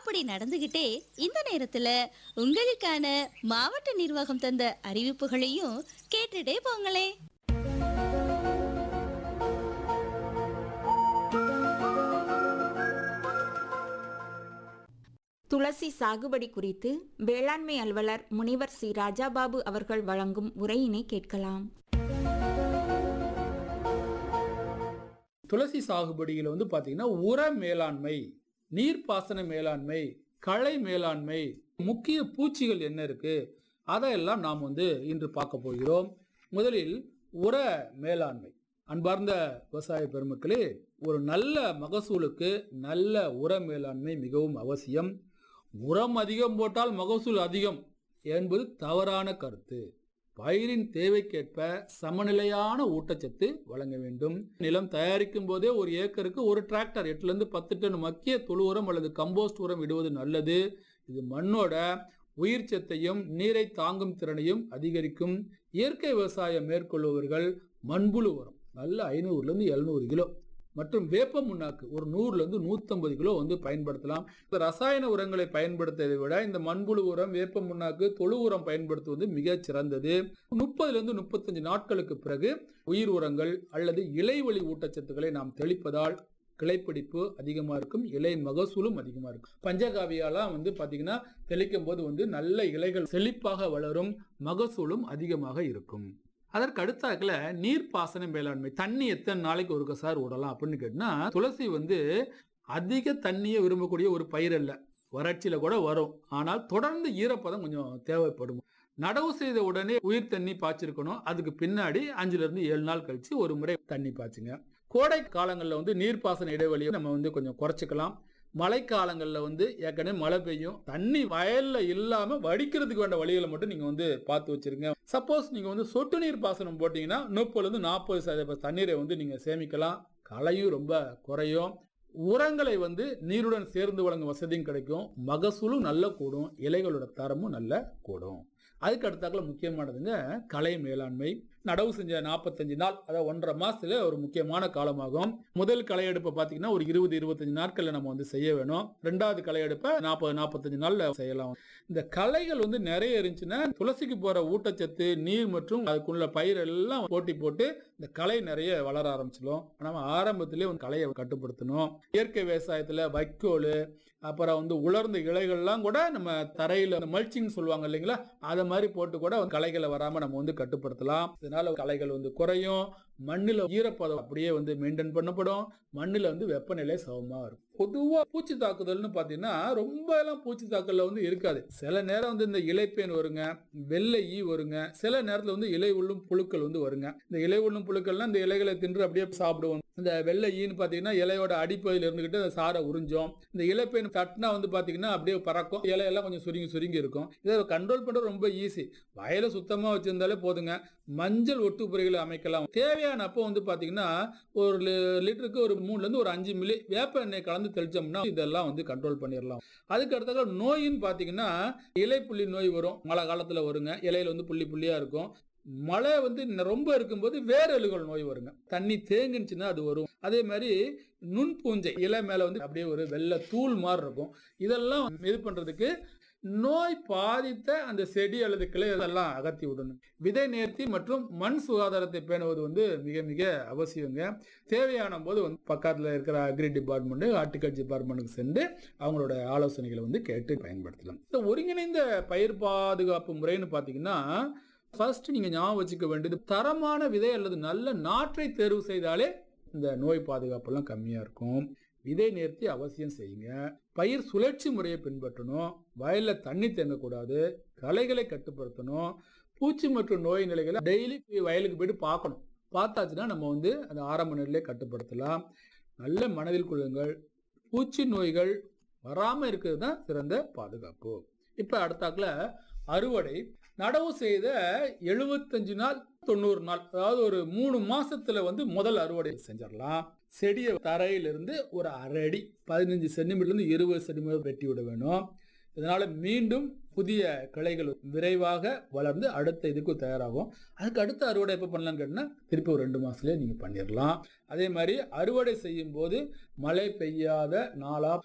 அப்படி நடந்துகிட்டே இந்த நேரத்துல உங்களுக்கான மாவட்ட நிர்வாகம் தந்த அறிவிப்புகளையும் கேட்டுட்டே போங்களே துளசி சாகுபடி குறித்து வேளாண்மை அலுவலர் முனிவர் சி ராஜாபாபு அவர்கள் வழங்கும் உரையினை கேட்கலாம் துளசி சாகுபடியில் வந்து பார்த்தீங்கன்னா உர மேலாண்மை நீர்ப்பாசன மேலாண்மை களை மேலாண்மை முக்கிய பூச்சிகள் என்ன இருக்கு அதையெல்லாம் நாம் வந்து இன்று பார்க்க போகிறோம் முதலில் உர மேலாண்மை அன்பார்ந்த விவசாய பெருமக்களே ஒரு நல்ல மகசூலுக்கு நல்ல உர மேலாண்மை மிகவும் அவசியம் உரம் அதிகம் போட்டால் மகசூல் அதிகம் என்பது தவறான கருத்து பயிரின் தேவைக்கேற்ப சமநிலையான ஊட்டச்சத்து வழங்க வேண்டும் நிலம் தயாரிக்கும் போதே ஒரு ஏக்கருக்கு ஒரு டிராக்டர் எட்டுல இருந்து பத்து டன் மக்கிய தொழு உரம் அல்லது கம்போஸ்ட் உரம் இடுவது நல்லது இது மண்ணோட உயிர் சத்தையும் நீரை தாங்கும் திறனையும் அதிகரிக்கும் இயற்கை விவசாயம் மேற்கொள்பவர்கள் மண்புழு உரம் நல்ல ஐநூறுல இருந்து எழுநூறு கிலோ மற்றும் வேப்ப முன்னாக்கு ஒரு நூறுல இருந்து நூத்தம்பது கிலோ வந்து பயன்படுத்தலாம் இந்த ரசாயன உரங்களை பயன்படுத்துவதை விட இந்த மண்புழு உரம் வேப்ப முன்னாக்கு தொழு உரம் பயன்படுத்துவது மிகச் சிறந்தது முப்பதுல இருந்து முப்பத்தஞ்சு நாட்களுக்கு பிறகு உயிர் உரங்கள் அல்லது இலைவழி ஊட்டச்சத்துக்களை நாம் தெளிப்பதால் கிளைப்பிடிப்பு அதிகமாக இருக்கும் இலை மகசூலும் அதிகமாக இருக்கும் பஞ்சகாவியாலாம் வந்து பார்த்தீங்கன்னா தெளிக்கும் போது வந்து நல்ல இலைகள் செழிப்பாக வளரும் மகசூலும் அதிகமாக இருக்கும் அதற்கு அடுத்தாக்கில் நீர்ப்பாசன மேலாண்மை தண்ணி எத்தனை நாளைக்கு ஒருக்க சார் விடலாம் அப்படின்னு கேட்டினா துளசி வந்து அதிக தண்ணியை விரும்பக்கூடிய ஒரு பயிர் அல்ல வறட்சியில் கூட வரும் ஆனால் தொடர்ந்து ஈரப்பதம் கொஞ்சம் தேவைப்படும் நடவு செய்த உடனே உயிர் தண்ணி பாய்ச்சிருக்கணும் அதுக்கு பின்னாடி அஞ்சுல இருந்து ஏழு நாள் கழிச்சு ஒரு முறை தண்ணி பாய்ச்சுங்க கோடை காலங்களில் வந்து நீர்ப்பாசன இடைவெளியை நம்ம வந்து கொஞ்சம் குறைச்சிக்கலாம் மழைக்காலங்களில் வந்து ஏற்கனவே மழை பெய்யும் தண்ணி வயல்ல இல்லாம வடிக்கிறதுக்கு வேண்ட வழிகளை மட்டும் நீங்க வந்து பார்த்து வச்சிருங்க சப்போஸ் நீங்க வந்து சொட்டு நீர் பாசனம் போட்டீங்கன்னா முப்பதுல இருந்து நாற்பது சதவீத தண்ணீரை வந்து நீங்க சேமிக்கலாம் களையும் ரொம்ப குறையும் உரங்களை வந்து நீருடன் சேர்ந்து வழங்கும் வசதியும் கிடைக்கும் மகசூலும் நல்ல கூடும் இலைகளோட தரமும் நல்ல கூடும் அதுக்கு அடுத்தாக்குல முக்கியமானதுங்க கலை மேலாண்மை நடவு செஞ்ச நாற்பத்தஞ்சு நாள் அதாவது ஒன்றரை மாசத்துல ஒரு முக்கியமான காலமாகும் முதல் களை எடுப்பை பார்த்தீங்கன்னா ஒரு இருபது இருபத்தஞ்சு நாட்கள்ல நம்ம வந்து செய்ய வேணும் ரெண்டாவது களை எடுப்பை நாற்பது நாற்பத்தஞ்சு நாள்ல செய்யலாம் இந்த களைகள் வந்து நிறைய இருந்துச்சுன்னா துளசிக்கு போற ஊட்டச்சத்து நீர் மற்றும் அதுக்குள்ள பயிர் எல்லாம் போட்டி போட்டு இந்த களை நிறைய வளர ஆரம்பிச்சிடும் நம்ம ஆரம்பத்திலே வந்து களையை கட்டுப்படுத்தணும் இயற்கை விவசாயத்துல வைக்கோல் அப்புறம் வந்து உலர்ந்த இலைகள்லாம் கூட நம்ம தரையில மல்ச்சிங் சொல்லுவாங்க இல்லைங்களா அதை மாதிரி போட்டு கூட களைகளை வராம நம்ம வந்து கட்டுப்படுத்தலாம் இதனால களைகள் வந்து குறையும் மண்ணில் ஈரப்பதம் அப்படியே வந்து மெயின்டைன் பண்ணப்படும் மண்ணில் வந்து வெப்பநிலை சமமாக இருக்கும் பொதுவாக பூச்சி தாக்குதல்னு பார்த்தீங்கன்னா ரொம்ப எல்லாம் பூச்சி தாக்கல்ல வந்து இருக்காது சில நேரம் வந்து இந்த இலைப்பேன் வருங்க வெள்ளை ஈ வருங்க சில நேரத்தில் வந்து இலை உள்ளும் புழுக்கள் வந்து வருங்க இந்த இலை உள்ளும் புழுக்கள்லாம் இந்த இலைகளை தின்று அப்படியே சாப்பிடுவோம் இந்த வெள்ளை ஈன்னு பார்த்தீங்கன்னா இலையோட அடிப்பகுதியில் இருந்துகிட்டு அந்த சாரை உறிஞ்சோம் இந்த இலைப்பேன் தட்டினா வந்து பார்த்தீங்கன்னா அப்படியே பறக்கும் இலையெல்லாம் கொஞ்சம் சுருங்கி சுருங்கி இருக்கும் இதை கண்ட்ரோல் பண்ணுறது ரொம்ப ஈஸி வயலை சுத்தமாக வச்சிருந்தாலே போதுங்க மஞ்சள் ஒட்டுப்புறைகளை அமைக்கலாம் தேவையான அப்போ வந்து பார்த்தீங்கன்னா ஒரு லி- லிட்டருக்கு ஒரு மூணுலேருந்து ஒரு அஞ்சு மில்லி வேப்ப எண்ணெய் கலந்து தெளிச்சோம்னா இதெல்லாம் வந்து கண்ட்ரோல் பண்ணிடலாம் அதுக்கு அடுத்தது நோயின்னு பார்த்தீங்கன்னா இலை புள்ளி நோய் வரும் மழை காலத்தில் வருங்க இலையில வந்து புள்ளி புள்ளியாக இருக்கும் மழை வந்து ந- ரொம்ப இருக்கும்போது வேரலுகள் நோய் வருங்க தண்ணி தேங்குனுச்சுன்னா அது வரும் அதே மாதிரி நுண்பூஞ்சை இலை மேலே வந்து அப்படியே ஒரு வெள்ளை தூள் மாதிரி இருக்கும் இதெல்லாம் இது பண்ணுறதுக்கு நோய் பாதித்த அந்த செடி அல்லது கிளை இதெல்லாம் அகற்றி விடணும் விதை நேர்த்தி மற்றும் மண் சுகாதாரத்தை பேணுவது வந்து மிக மிக அவசியங்க தேவையான போது வந்து பக்கத்தில் இருக்கிற அக்ரி டிபார்ட்மெண்ட் ஹார்டிகல்ச்சர் டிபார்ட்மெண்ட்டுக்கு சென்று அவங்களோட ஆலோசனைகளை வந்து கேட்டு பயன்படுத்தலாம் இந்த ஒருங்கிணைந்த பயிர் பாதுகாப்பு முறைன்னு பார்த்தீங்கன்னா ஃபர்ஸ்ட் நீங்க ஞாபகம் வச்சுக்க வேண்டியது தரமான விதை அல்லது நல்ல நாற்றை தேர்வு செய்தாலே இந்த நோய் பாதுகாப்பெல்லாம் கம்மியா இருக்கும் விதை நேர்த்தி அவசியம் செய்யுங்க பயிர் சுழற்சி முறையை பின்பற்றணும் வயல்ல தண்ணி தேங்கக்கூடாது களைகளை கட்டுப்படுத்தணும் பூச்சி மற்றும் நோய் நிலைகளை டெய்லி வயலுக்கு போயிட்டு பார்க்கணும் பார்த்தாச்சுன்னா நம்ம வந்து அந்த ஆரம்ப நிலையிலே கட்டுப்படுத்தலாம் நல்ல மனதில் கொள்ளுங்கள் பூச்சி நோய்கள் வராமல் இருக்கிறது தான் சிறந்த பாதுகாப்பு இப்போ அடுத்தாக்குல அறுவடை நடவு செய்த எழுபத்தஞ்சு நாள் தொண்ணூறு நாள் அதாவது ஒரு மூணு மாசத்துல வந்து முதல் அறுவடை செஞ்சிடலாம் செடியை தரையிலிருந்து ஒரு அரை அடி பதினஞ்சு சென்டிமீட்டர்ல இருந்து இருபது சென்டிமீட்டர் வெட்டி விட வேணும் இதனால மீண்டும் புதிய கிளைகள் விரைவாக வளர்ந்து அடுத்த இதுக்கு தயாராகும் அதுக்கு அடுத்த அறுவடை எப்போ பண்ணலாம்னு கேட்டினா திருப்பி ஒரு ரெண்டு மாசத்துலயே நீங்க பண்ணிடலாம் அதே மாதிரி அறுவடை செய்யும் போது மழை பெய்யாத நாளா